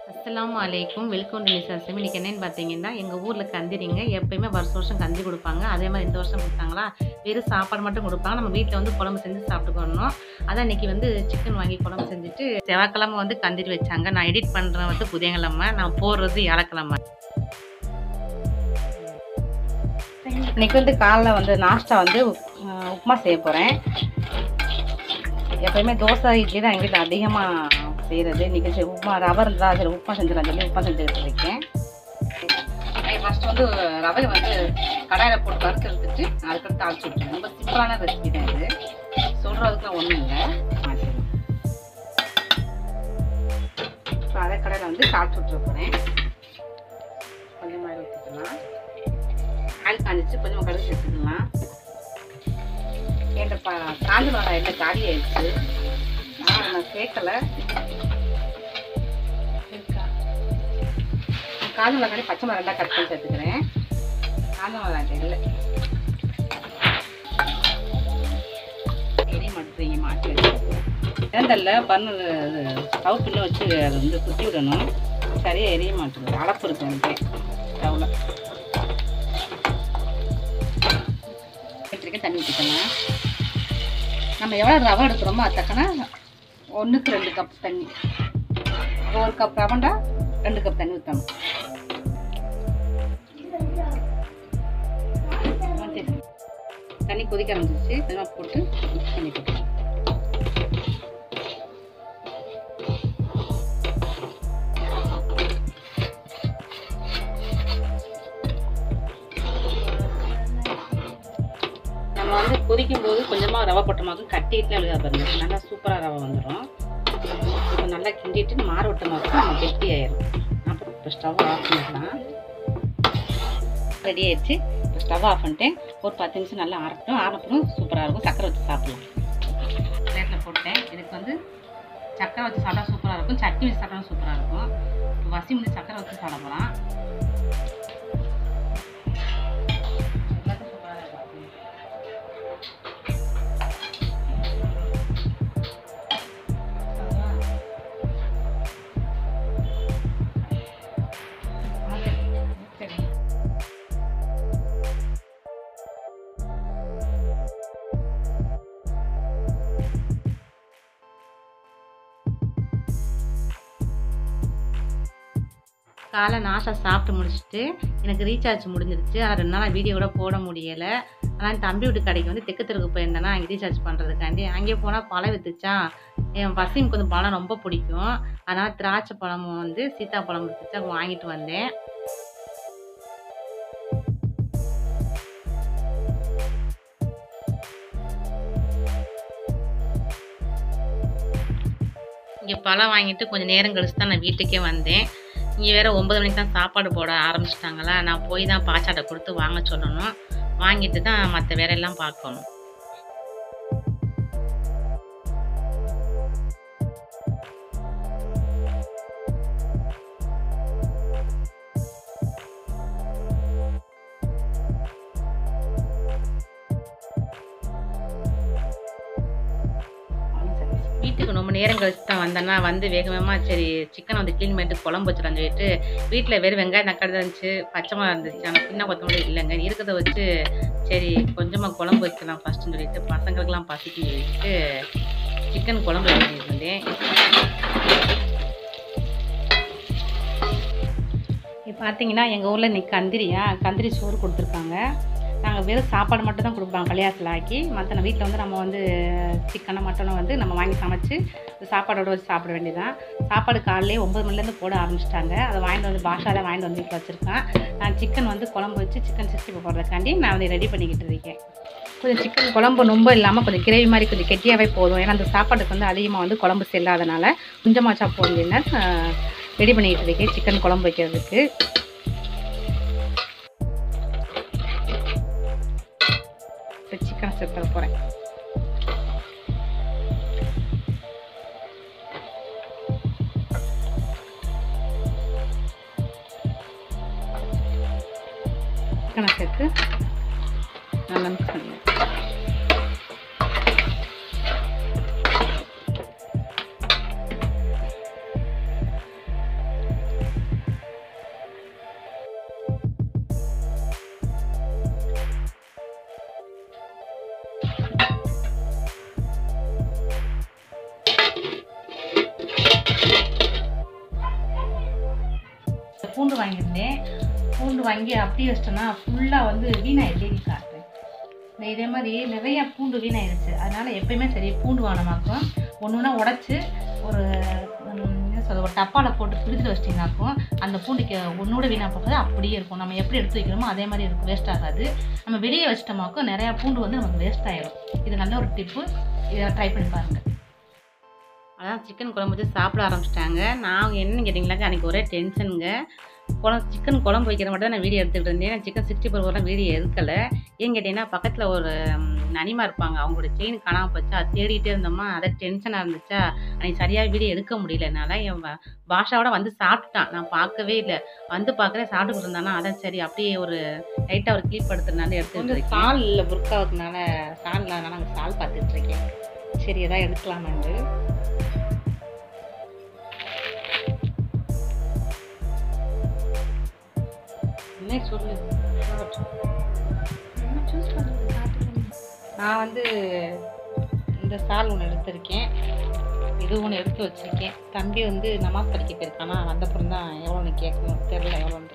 அஸ்ஸலாமு அலைக்கும் welcome to நிசா சமி இன்றைக்கி என்னென்னு பார்த்தீங்கன்னா எங்கள் ஊரில் கந்திரிங்க எப்பயுமே வருஷம் வருஷம் கஞ்சி கொடுப்பாங்க அதே மாதிரி இந்த வருஷம் கொடுத்தாங்களா வெறும் சாப்பாடு மட்டும் கொடுப்பாங்க நம்ம வீட்டில் வந்து குழம்பு செஞ்சு சாப்பிட்டுக்கணும் அதான் இன்றைக்கி வந்து சிக்கன் வாங்கி குழம்பு செஞ்சுட்டு செவ்வாய்க்கிழமை வந்து கந்திரி வச்சாங்க நான் எடிட் பண்ணுறேன் வந்து புதன்கிழமை நான் போடுறது வியாழக்கிழமை இன்றைக்கி வந்து காலைல வந்து நாஷ்டா வந்து அஹ், உப்புமா செய்ய போகிறேன் எப்பயுமே தோசை இட்லி தான் எங்கள் வீட்டில் அதிகமாக செய்கிறது இன்றைக்கி சரி உப்புமா ரவை இருந்தால் அதில் உப்புமா செஞ்சிடலாம் சொல்லி உப்புமா செஞ்சுக்கிட்டு இருக்கேன் ஃபஸ்ட்டு வந்து ரவையை வந்து கடாயில் போட்டு வறுத்து எடுத்துட்டு அதுக்கடுத்து தாளிச்சு விட்டுருங்க ரொம்ப சிம்பிளான ரெசிபி தான் இது சொல்கிறதுக்குலாம் ஒன்றும் இல்லை மாற்றிடலாம் இப்போ அதே கடையில் வந்து தாளிச்சு விட்டுற போகிறேன் கொஞ்சமாக ஆயில் ஊற்றிக்கலாம் ஆயில் காஞ்சிச்சு கொஞ்சமாக கடுகு சேர்த்துக்கலாம் என்கிட்ட பா காஞ்சி மிளகாய் எல்லாம் காலி ஆயிடுச்சு நான் நான் சேர்க்கலை இருக்கா காஞ்சி மிளகாய் பச்சை மிளகாய் ரெண்டாக கட் பண்ணி சேர்த்துக்கிறேன் காஞ்சி மிளகாய் இல்லை எரிய மாட்டுறீங்க மாட்டி வச்சு இறந்தல்ல பண்ணு ஸ்டவ் பின்ன வச்சு அதை வந்து குத்தி விடணும் சரியாக எரிய மாட்டுது அடப்பு இருக்கு எனக்கு ஸ்டவ்வில் வச்சிருக்கேன் தண்ணி ஊற்றிக்கலாம் நம்ம எவ்வளோ ரவை எடுக்கிறோமோ அது தக்கன ஒன்றுக்கு ரெண்டு கப் தண்ணி ஒரு கப் ரவண்டா ரெண்டு கப் தண்ணி ஊற்றணும் தண்ணி கொதிக்க ஆரம்பிச்சிச்சு கொஞ்சமாக போட்டு மிக்ஸ் பண்ணி போட்டு நம்ம வந்து கொதிக்கும் போது கொஞ்சமாக ரவை போட்டோமாக்கும் கட்டிட்டுலாம் எழுதா பாருங்க நல்லா சூப்பராக ரவை வந்துடும் இப்போ நல்லா கிண்டிட்டு மாற விட்டோமாக்கும் நம்ம கெட்டி ஆயிரும் அப்புறம் இப்போ ஸ்டவ் ஆஃப் பண்ணிடலாம் ரெடி ஆயிடுச்சு இப்போ ஸ்டவ் ஆஃப் பண்ணிட்டேன் ஒரு பத்து நிமிஷம் நல்லா ஆறட்டும் ஆறப்படும் சூப்பராக இருக்கும் சக்கரை வச்சு சாப்பிடலாம் பிளேட்டில் போட்டேன் இதுக்கு வந்து சக்கரை வச்சு சாப்பிட்டா சூப்பராக இருக்கும் சட்னி வச்சு சாப்பிட்டா சூப்பராக இருக்கும் இப்போ வசி முடிஞ்சு சக்கரை வச்சு சாப்பிட போகலாம் சூப்பராக இருக்கும் சரி காலை நாஷா சாப்பிட்டு முடிச்சுட்டு எனக்கு ரீசார்ஜ் முடிஞ்சிருச்சு ஆனால் ரெண்டு நாளாக வீடியோ கூட போட முடியலை ஆனால் என் தம்பி வீட்டு கடைக்கு வந்து தெற்கு தெருக்கு போயிருந்தேன்னா அங்கே ரீசார்ஜ் பண்ணுறதுக்காண்டி அங்கே போனால் பழம் வித்துச்சா என் பசிமுக்கு வந்து பழம் ரொம்ப பிடிக்கும் அதனால் திராட்சை பழமும் வந்து சீத்தாப்பழம் வித்துச்சா வாங்கிட்டு வந்தேன் இங்கே பழம் வாங்கிட்டு கொஞ்சம் நேரம் கழிச்சு தான் நான் வீட்டுக்கே வந்தேன் இங்கே வேற ஒன்பது மணிக்கு தான் சாப்பாடு போட ஆரம்பிச்சிட்டாங்களா நான் போய் தான் பாச்சாட்டை கொடுத்து வாங்க சொல்லணும் வாங்கிட்டு தான் மற்ற வேலையெல்லாம் பார்க்கணும் வீட்டுக்கு ரொம்ப நேரம் கழிச்சு தான் வந்தேன்னா வந்து வேக வேகமாக சரி சிக்கன் வந்து க்ளீன் பண்ணிட்டு குழம்பு வச்சிடலாம்னு சொல்லிட்டு வீட்டில் வெறும் வெங்காயம் தக்காளி தான் இருந்துச்சு பச்சை மிளகா இருந்துச்சு ஆனால் பின்ன கொத்தமல்லி இல்லைங்க இருக்கிறத வச்சு சரி கொஞ்சமாக குழம்பு வைக்கலாம் ஃபஸ்ட்டுன்னு சொல்லிட்டு பசங்களுக்கெல்லாம் பசிக்குன்னு சொல்லிட்டு சிக்கன் குழம்பு வச்சுட்டு இருந்தேன் இப்போ பார்த்தீங்கன்னா எங்கள் ஊரில் இன்னைக்கு கந்திரியா கந்திரி சோறு கொடுத்துருக்காங்க நாங்கள் வெறும் சாப்பாடு மட்டும் தான் கொடுப்பாங்க கல்யாணத்தில் ஆக்கி மற்ற வீட்டில் வந்து நம்ம வந்து சிக்கனோ மட்டனோ வந்து நம்ம வாங்கி சமைச்சு சாப்பாடோட வச்சு சாப்பிட வேண்டியதான் சாப்பாடு காலையிலே ஒம்பது மணிலேருந்து போட ஆரம்பிச்சிட்டாங்க அதை வாங்கிட்டு வந்து பாஷாவில் வாங்கிட்டு வந்து வீட்டில் வச்சுருக்கேன் நான் சிக்கன் வந்து குழம்பு வச்சு சிக்கன் சிக்ஸ்டி போடுறதுக்காண்டி நான் வந்து ரெடி பண்ணிக்கிட்டு இருக்கேன் கொஞ்சம் சிக்கன் குழம்பு ரொம்ப இல்லாமல் கொஞ்சம் கிரேவி மாதிரி கொஞ்சம் கெட்டியாகவே போதும் ஏன்னா அந்த சாப்பாட்டுக்கு வந்து அதிகமாக வந்து குழம்பு செல்லாதனால கொஞ்சமாக சாப்பிடுவோம் அப்படின்னா ரெடி பண்ணிக்கிட்டு இருக்கேன் சிக்கன் குழம்பு வைக்கிறதுக்கு இப்போ சிக்கன் சேர்த்துற போகிறேன் சிக்கனை சேர்த்து நல்லா மிக்ஸ் பண்ணிடுறேன் பூண்டு வாங்கியிருந்தேன் பூண்டு வாங்கி அப்படியே வச்சிட்டோன்னா ஃபுல்லாக வந்து வீணாயிடுச்சு காட்டுறேன் இந்த இதே மாதிரி நிறைய பூண்டு வீணாயிருச்சு அதனால எப்பயுமே சரி பூண்டு வாங்கினமாக்கும் ஒன்று ஒன்றா உடச்சி ஒரு ம், என்ன சொல்ல ஒரு டப்பாவில் போட்டு ஃப்ரிட்ஜில் வச்சிட்டிங்கனாக்கும் அந்த பூண்டுக்கு ஒன்றோட வீணாக போகாது அப்படியே இருக்கும் நம்ம எப்படி எடுத்து வைக்கிறோமோ அதே மாதிரி இருக்கும் வேஸ்ட் ஆகாது நம்ம வெளியே வச்சிட்டோமாக்கும் நிறையா பூண்டு வந்து நமக்கு வேஸ்ட் ஆயிடும் இது நல்ல ஒரு டிப்பு இதை ட்ரை பண்ணி பாருங்கள் அதான் சிக்கன் குழம்பு வச்சு சாப்பிட ஆரம்பிச்சிட்டாங்க நான் என்னன்னு கேட்டிங்களாக்கா அன்றைக்கி ஒரே டென்ஷனுங்க குழம்பு சிக்கன் குழம்பு வைக்கிற மட்டும் தான் நான் வீடியோ எடுத்துக்கிட்டு இருந்தேன் சிக்கன் சிக்ஸ்டி ஃபோர்லாம் வீடியோ எடுக்கலை ஏன் கேட்டிங்கன்னா பக்கத்தில் ஒரு ம், நனிமா இருப்பாங்க அவங்களோட செயின் காணாமல் போச்சா அது தேடிட்டே இருந்தோமா அதை டென்ஷனாக இருந்துச்சா அன்றைக்கி சரியாக வீடியோ எடுக்க முடியல என்னால் என் பா- பாஷாவோட வந்து சாப்பிட்டான் நான் பார்க்கவே இல்லை வந்து பார்க்குறேன் சாப்பிட்டுக்கிட்டு இருந்தானா அதான் சரி அப்படியே ஒரு லைட்டாக ஒரு கிளிப் எடுத்துனால எடுத்து சால் இல்லை புர்காவுக்குனால சால் இல்லாதனால நாங்கள் சால் பார்த்துட்டு இருக்கேன் சரி எதாவது எடுக்கலாமாண்டு என்ன சொல்லு சூஸ் பண்ணுறது காட்டுறேன் நான் வந்து இந்த சால் ஒன்று எடுத்திருக்கேன் இது ஒன்று எடுத்து வச்சிருக்கேன் தம்பி வந்து நமாஸ் படிக்க போயிருக்கானா வந்தப்புறம் தான் எவ்வளோன்னு கேட்கணும் தெரில எவ்வளோன்னு